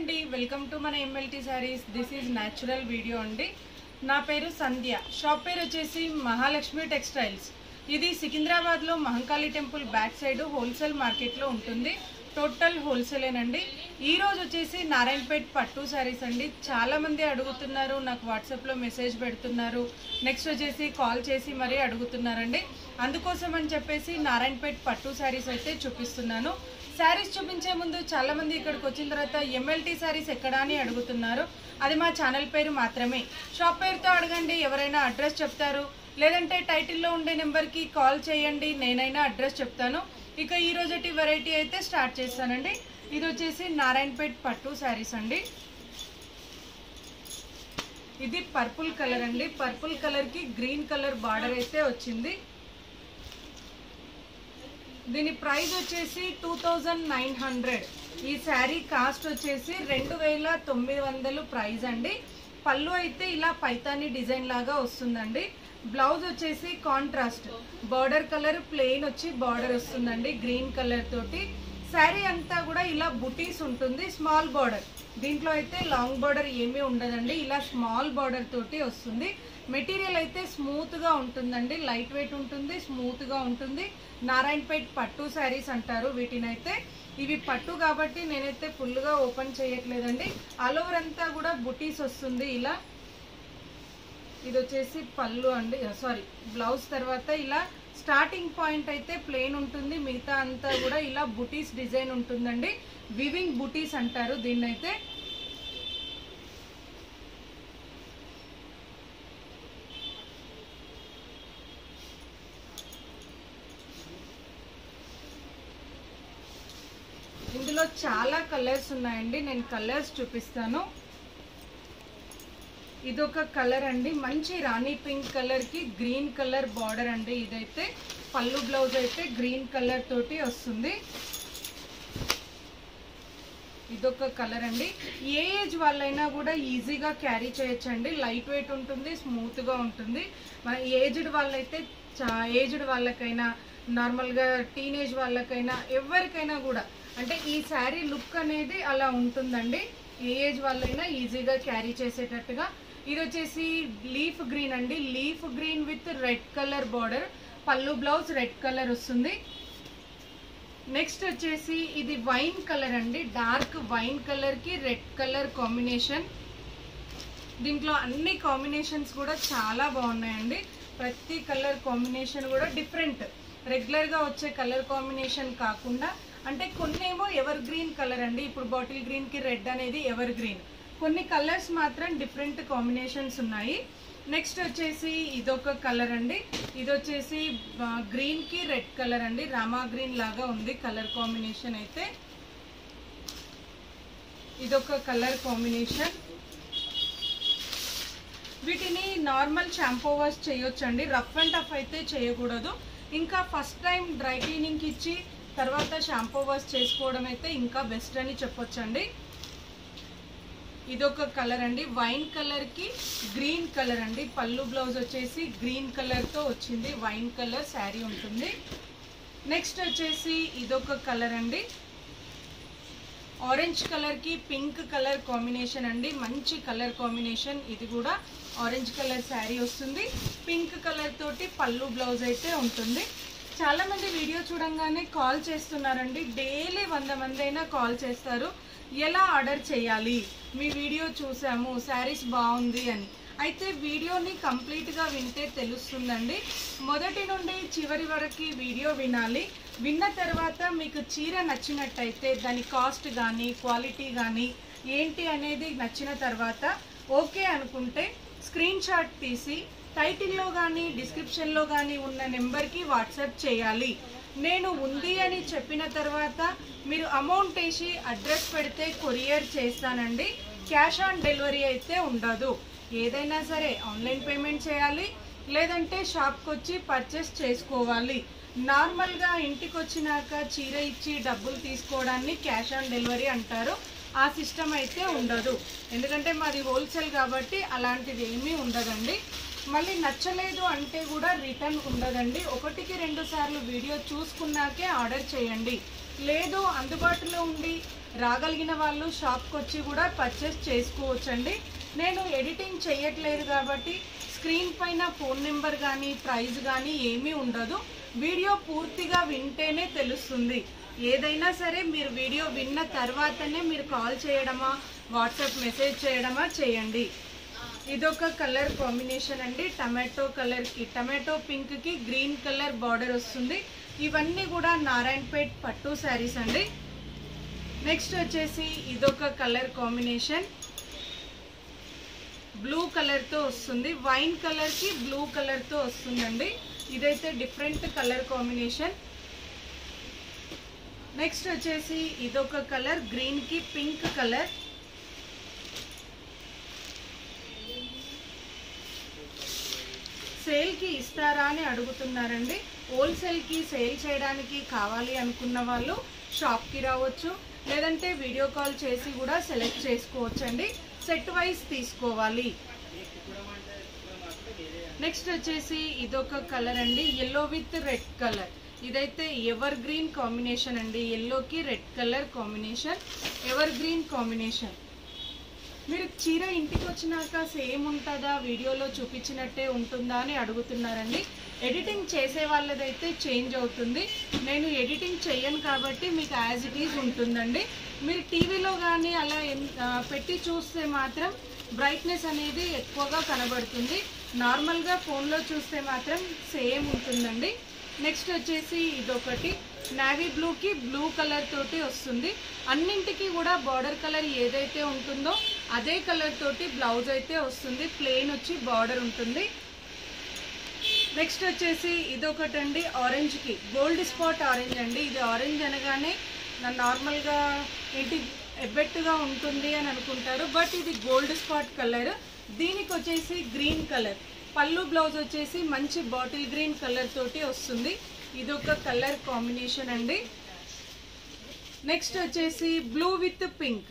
అండి welcome to మన MLT saris this is natural video అండి నా పేరు సంధ్య షాప్ పేరు వచ్చేసి మహాలక్ష్మి టెక్స్టైల్స్ ఇది సికింద్రాబాద్లో Mahankali temple back side wholesale మార్కెట్లో ఉంటుంది టోటల్ హోల్సేలేనండి ఈ రోజు వచ్చేసి నారాయణపేట్ పట్టు శారీస్ అండి చాలా మంది అడుగుతున్నారు నాకు వాట్సాప్లో మెసేజ్ పెడుతున్నారు నెక్స్ట్ వచ్చేసి కాల్ చేసి మరీ అడుగుతున్నారండి అందుకోసం అని చెప్పేసి నారాయణపేట్ పట్టు శారీస్ అయితే చూపిస్తున్నాను శారీస్ చూపించే ముందు చాలా మంది ఇక్కడికి వచ్చిన తర్వాత ఎంఎల్టీ శారీస్ ఎక్కడా అని అడుగుతున్నారు అది మా ఛానల్ పేరు మాత్రమే షాప్ పేరుతో అడగండి ఎవరైనా అడ్రస్ చెప్తారు లేదంటే టైటిల్లో ఉండే నెంబర్కి కాల్ చేయండి నేనైనా అడ్రస్ చెప్తాను ఇక ఈ రోజటి వెరైటీ అయితే స్టార్ట్ చేస్తానండి ఇది వచ్చేసి నారాయణపేట్ పట్టు శారీస్ అండి ఇది పర్పుల్ కలర్ అండి పర్పుల్ కలర్ కి గ్రీన్ కలర్ బార్డర్ అయితే వచ్చింది దీని ప్రైస్ వచ్చేసి టూ థౌజండ్ నైన్ హండ్రెడ్ ఈ శారీ కాస్ట్ వచ్చేసి రెండు వేల తొమ్మిది వందలు ప్రైస్ అండి పళ్ళు అయితే ఇలా పైతాని డిజైన్ లాగా వస్తుందండి బ్లౌజ్ వచ్చేసి కాంట్రాస్ట్ బార్డర్ కలర్ ప్లెయిన్ వచ్చి బార్డర్ వస్తుందండి గ్రీన్ కలర్ తోటి శారీ అంతా కూడా ఇలా బుటీస్ ఉంటుంది స్మాల్ బార్డర్ దీంట్లో అయితే లాంగ్ బార్డర్ ఏమీ ఉండదండి ఇలా స్మాల్ బార్డర్ తోటి వస్తుంది మెటీరియల్ అయితే స్మూత్ గా ఉంటుందండి లైట్ వెయిట్ ఉంటుంది స్మూత్ గా ఉంటుంది నారాయణపేట్ పట్టు శారీస్ అంటారు వీటినైతే ఇవి పట్టు కాబట్టి నేనైతే ఫుల్ గా ఓపెన్ చేయట్లేదండి ఆల్ ఓవర్ అంతా కూడా బుటీస్ వస్తుంది ఇలా ఇది వచ్చేసి పళ్ళు అండి సారీ బ్లౌజ్ తర్వాత ఇలా స్టార్టింగ్ పాయింట్ అయితే ప్లెయిన్ ఉంటుంది మిగతా అంతా కూడా ఇలా బుటీస్ డిజైన్ ఉంటుందండి వివింగ్ బుటీస్ అంటారు దీన్నైతే ఇందులో చాలా కలర్స్ ఉన్నాయండి నేను కలర్స్ చూపిస్తాను ఇదొక కలర్ అండి మంచి రాణి పింక్ కలర్ కి గ్రీన్ కలర్ బార్డర్ అండి ఇదైతే పళ్ళు బ్లౌజ్ అయితే గ్రీన్ కలర్ తోటి వస్తుంది ఇదొక కలర్ అండి ఏ ఏజ్ వాళ్ళైనా కూడా ఈజీగా క్యారీ చేయొచ్చండి లైట్ వెయిట్ ఉంటుంది స్మూత్ గా ఉంటుంది మన ఏజ్డ్ వాళ్ళైతే ఏజ్డ్ వాళ్ళకైనా నార్మల్గా టీనేజ్ వాళ్ళకైనా ఎవరికైనా కూడా అంటే ఈ శారీ లుక్ అనేది అలా ఉంటుందండి ఏ ఏజ్ వాళ్ళైనా ఈజీగా క్యారీ చేసేటట్టుగా ఇది వచ్చేసి లీఫ్ గ్రీన్ అండి leaf green with red colour border పళ్ళు బ్లౌజ్ రెడ్ కలర్ వస్తుంది నెక్స్ట్ వచ్చేసి ఇది వైన్ కలర్ అండి డార్క్ వైన్ కలర్ కి రెడ్ కలర్ కాంబినేషన్ దీంట్లో అన్ని కాంబినేషన్స్ కూడా చాలా బాగున్నాయండి ప్రతి కలర్ కాంబినేషన్ కూడా డిఫరెంట్ రెగ్యులర్ గా వచ్చే కలర్ కాంబినేషన్ కాకుండా అంటే కొన్ని ఏమో ఎవర్ గ్రీన్ కలర్ అండి ఇప్పుడు బాటిల్ గ్రీన్ కి రెడ్ అనేది ఎవర్ గ్రీన్ కొన్ని కలర్స్ మాత్రం డిఫరెంట్ కాంబినేషన్స్ ఉన్నాయి నెక్స్ట్ వచ్చేసి ఇదొక కలర్ అండి ఇది వచ్చేసి గ్రీన్ కి రెడ్ కలర్ అండి రామా గ్రీన్ లాగా ఉంది కలర్ కాంబినేషన్ అయితే ఇదొక కలర్ కాంబినేషన్ వీటిని నార్మల్ షాంపూ వాష్ చేయొచ్చండి రఫ్ అండ్ టఫ్ అయితే చేయకూడదు ఇంకా ఫస్ట్ టైం డ్రై క్లీనింగ్కి ఇచ్చి తర్వాత షాంపూ వాష్ చేసుకోవడం అయితే ఇంకా బెస్ట్ అని చెప్పొచ్చండి ఇదొక కలర్ అండి వైన్ కలర్ కి గ్రీన్ కలర్ అండి పళ్ళు బ్లౌజ్ వచ్చేసి గ్రీన్ కలర్ తో వచ్చింది వైన్ కలర్ శారీ ఉంటుంది నెక్స్ట్ వచ్చేసి ఇదొక కలర్ అండి ఆరెంజ్ కలర్ కి పింక్ కలర్ కాంబినేషన్ అండి మంచి కలర్ కాంబినేషన్ ఇది కూడా ఆరెంజ్ కలర్ శారీ వస్తుంది పింక్ కలర్ తోటి పళ్ళు బ్లౌజ్ అయితే ఉంటుంది చాలా మంది వీడియో చూడంగానే కాల్ చేస్తున్నారండి డైలీ వంద మంది అయినా కాల్ చేస్తారు ఎలా ఆర్డర్ చేయాలి మీ వీడియో చూసాము శారీస్ బాగుంది అని అయితే వీడియోని కంప్లీట్గా వింటే తెలుస్తుందండి మొదటి నుండి చివరి వరకు వీడియో వినాలి విన్న తర్వాత మీకు చీర నచ్చినట్టయితే దాని కాస్ట్ కానీ క్వాలిటీ కానీ ఏంటి అనేది నచ్చిన తర్వాత ఓకే అనుకుంటే స్క్రీన్ షాట్ తీసి టైటిల్లో కానీ డిస్క్రిప్షన్లో కానీ ఉన్న నెంబర్కి వాట్సాప్ చేయాలి నేను ఉంది అని చెప్పిన తర్వాత మీరు అమౌంట్ వేసి అడ్రస్ పెడితే కొరియర్ చేస్తానండి క్యాష్ ఆన్ డెలివరీ అయితే ఉండదు ఏదైనా సరే ఆన్లైన్ పేమెంట్ చేయాలి లేదంటే షాప్కి వచ్చి పర్చేస్ చేసుకోవాలి నార్మల్గా ఇంటికి వచ్చినాక చీర ఇచ్చి డబ్బులు తీసుకోవడాన్ని క్యాష్ ఆన్ డెలివరీ అంటారు ఆ సిస్టమ్ అయితే ఉండదు ఎందుకంటే మాది హోల్సేల్ కాబట్టి అలాంటిది ఏమీ ఉండదండి మళ్ళీ నచ్చలేదు అంటే కూడా రిటర్న్ ఉండదండి ఒకటికి రెండు సార్లు వీడియో చూసుకున్నాకే ఆర్డర్ చేయండి లేదు అందుబాటులో ఉండి రాగలిగిన వాళ్ళు షాప్కి వచ్చి కూడా పర్చేస్ చేసుకోవచ్చండి నేను ఎడిటింగ్ చేయట్లేదు కాబట్టి స్క్రీన్ పైన ఫోన్ నెంబర్ కానీ ప్రైస్ కానీ ఏమీ ఉండదు వీడియో పూర్తిగా వింటేనే తెలుస్తుంది ఏదైనా సరే మీరు వీడియో విన్న తర్వాతనే మీరు కాల్ చేయడమా వాట్సాప్ మెసేజ్ చేయడమా చేయండి ఇదొక కలర్ కాంబినేషన్ అండి టమాటో కలర్కి టమాటో పింక్కి గ్రీన్ కలర్ బార్డర్ వస్తుంది ఇవన్నీ కూడా నారాయణపేట్ పట్టు శారీస్ అండి నెక్స్ట్ వచ్చేసి ఇదొక కలర్ కాంబినేషన్ బ్లూ కలర్తో వస్తుంది వైన్ కలర్కి బ్లూ కలర్తో వస్తుందండి ఇదైతే డిఫరెంట్ కలర్ కాంబినేషన్ నెక్స్ట్ వచ్చేసి ఇదొక కలర్ గ్రీన్కి పింక్ కలర్ సేల్కి ఇస్తారా అని అడుగుతున్నారండి హోల్సేల్కి సేల్ చేయడానికి కావాలి అనుకున్న వాళ్ళు షాప్కి రావచ్చు లేదంటే వీడియో కాల్ చేసి కూడా సెలెక్ట్ చేసుకోవచ్చండి సెట్ వైజ్ తీసుకోవాలి నెక్స్ట్ వచ్చేసి ఇదొక కలర్ అండి ఎల్లో విత్ రెడ్ కలర్ ఇదైతే ఎవర్ గ్రీన్ కాంబినేషన్ అండి ఎల్లోకి red colour combination evergreen combination మీరు చీర ఇంటికి వచ్చినాక సేమ్ ఉంటుందా వీడియోలో చూపించినట్టే ఉంటుందా అని అడుగుతున్నారండి ఎడిటింగ్ చేసే వాళ్ళదైతే చేంజ్ అవుతుంది నేను ఎడిటింగ్ చెయ్యను కాబట్టి మీకు యాజ్ ఇట్ ఈజ్ ఉంటుందండి మీరు టీవీలో కానీ అలా ఎన్- ఆ, పెట్టి చూస్తే మాత్రం బ్రైట్నెస్ అనేది ఎక్కువగా కనబడుతుంది నార్మల్గా ఫోన్లో చూస్తే మాత్రం సేమ్ ఉంటుందండి నెక్స్ట్ వచ్చేసి ఇదొకటి నావీ బ్లూకి బ్లూ కలర్ తోటి వస్తుంది అన్నింటికి కూడా బార్డర్ కలర్ ఏదైతే ఉంటుందో అదే కలర్ తోటి బ్లౌజ్ అయితే వస్తుంది ప్లెయిన్ వచ్చి బార్డర్ ఉంటుంది నెక్స్ట్ వచ్చేసి ఇదొకటండి ఆరెంజ్కి గోల్డ్ స్పాట్ ఆరెంజ్ అండి ఇది ఆరెంజ్ అనగానే నా నార్మల్గా ఏంటి ఎబ్బెట్టుగా ఉంటుంది అని అనుకుంటారు బట్ ఇది గోల్డ్ స్పాట్ కలర్ దీనికి వచ్చేసి గ్రీన్ కలర్ పళ్ళు బ్లౌజ్ వచ్చేసి మంచి బాటిల్ గ్రీన్ కలర్ తోటి వస్తుంది ఇదొక కలర్ కాంబినేషన్ అండి నెక్స్ట్ వచ్చేసి blue with pink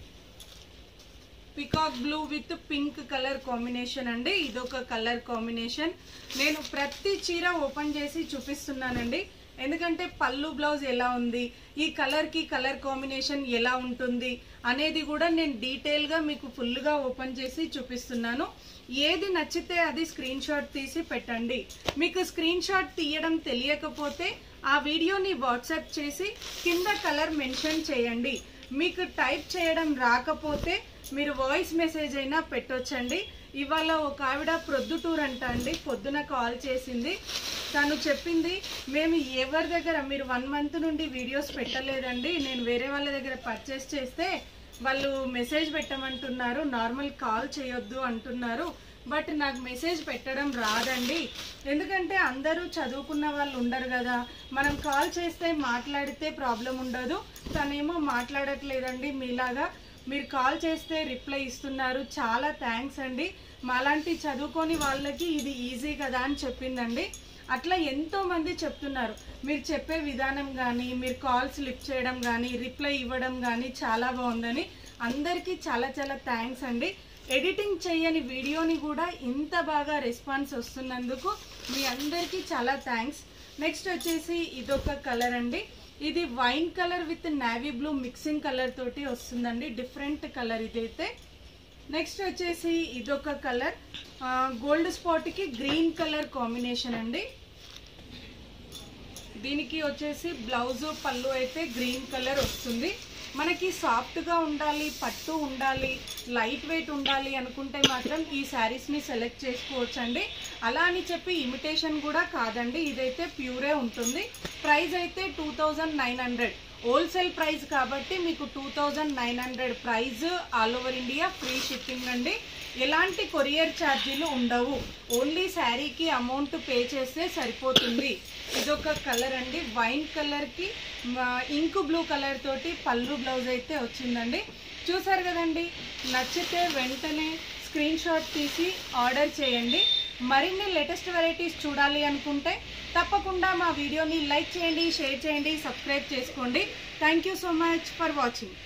peacock blue with pink colour combination అండి ఇదొక కలర్ కాంబినేషన్ నేను ప్రతి చీర ఓపెన్ చేసి చూపిస్తున్నానండి ఎందుకంటే పళ్ళు బ్లౌజ్ ఎలా ఉంది ఈ కలర్కి కలర్ కాంబినేషన్ ఎలా ఉంటుంది అనేది కూడా నేను డీటెయిల్గా మీకు ఫుల్గా ఓపెన్ చేసి చూపిస్తున్నాను ఏది నచ్చితే అది స్క్రీన్ షాట్ తీసి పెట్టండి మీకు స్క్రీన్ షాట్ తీయడం తెలియకపోతే ఆ వీడియోని వాట్సాప్ చేసి కింద కలర్ మెన్షన్ చేయండి మీకు టైప్ చేయడం రాకపోతే మీరు వాయిస్ మెసేజ్ అయినా పెట్టొచ్చండి ఇవాళ ఒక ఆవిడ ప్రొద్దుటూర్ అంట అండి పొద్దున కాల్ చేసింది తను చెప్పింది మేము ఎవరి దగ్గర మీరు వన్ మంత్ నుండి వీడియోస్ పెట్టలేదండి నేను వేరే వాళ్ళ దగ్గర పర్చేస్ చేస్తే వాళ్ళు మెసేజ్ పెట్టమంటున్నారు నార్మల్ కాల్ చేయొద్దు అంటున్నారు బట్ నాకు మెసేజ్ పెట్టడం రాదండి ఎందుకంటే అందరూ చదువుకున్న వాళ్ళు ఉండరు కదా మనం కాల్ చేస్తే మాట్లాడితే ప్రాబ్లం ఉండదు తనేమో మాట్లాడట్లేదండి మీలాగా మీరు కాల్ చేస్తే రిప్లై ఇస్తున్నారు చాలా థ్యాంక్స్ అండి మాలాంటి చదువుకొని వాళ్ళకి ఇది ఈజీ కదా అని చెప్పిందండి అట్లా ఎంతో మంది చెప్తున్నారు మీరు చెప్పే విధానం కానీ మీరు కాల్స్ లిఫ్ట్ చేయడం కానీ రిప్లై ఇవ్వడం కానీ చాలా బాగుందని అందరికీ చాలా చాలా థ్యాంక్స్ అండి ఎడిటింగ్ చేయని వీడియోని కూడా ఇంత బాగా రెస్పాన్స్ వస్తున్నందుకు మీ అందరికీ చాలా థ్యాంక్స్ నెక్స్ట్ వచ్చేసి ఇదొక కలర్ అండి ఇది wine colour with navy blue mixing colour తోటి వస్తుందండి డిఫరెంట్ కలర్ ఇదైతే నెక్స్ట్ వచ్చేసి ఇదొక కలర్ గోల్డ్ స్పాట్కి గ్రీన్ కలర్ కాంబినేషన్ అండి దీనికి వచ్చేసి బ్లౌజ్ పళ్ళు అయితే గ్రీన్ కలర్ వస్తుంది మనకి సాఫ్ట్గా ఉండాలి పట్టు ఉండాలి లైట్ వెయిట్ ఉండాలి అనుకుంటే మాత్రం ఈ శారీస్ని సెలెక్ట్ చేసుకోవచ్చండి అలా అని చెప్పి ఇమిటేషన్ కూడా కాదండి ఇదైతే ప్యూరే ఉంటుంది ప్రైస్ అయితే two thousand nine hundred wholesale price కాబట్టి మీకు two thousand nine hundred price all over India free shipping అండి ఎలాంటి కొరియర్ ఛార్జీలు ఉండవు ఓన్లీ శారీకి అమౌంట్ పే చేస్తే సరిపోతుంది ఇదొక కలర్ అండి వైన్ కలర్కి ఇంక్ బ్లూ కలర్ తోటి పళ్ళు బ్లౌజ్ అయితే వచ్చిందండి చూసారు కదండి నచ్చితే వెంటనే స్క్రీన్ షాట్ తీసి ఆర్డర్ చేయండి మరిన్ని లేటెస్ట్ వెరైటీస్ చూడాలి అనుకుంటే తప్పకుండా మా వీడియోని లైక్ చేయండి షేర్ చేయండి సబ్స్క్రైబ్ చేసుకోండి thank you so much for watching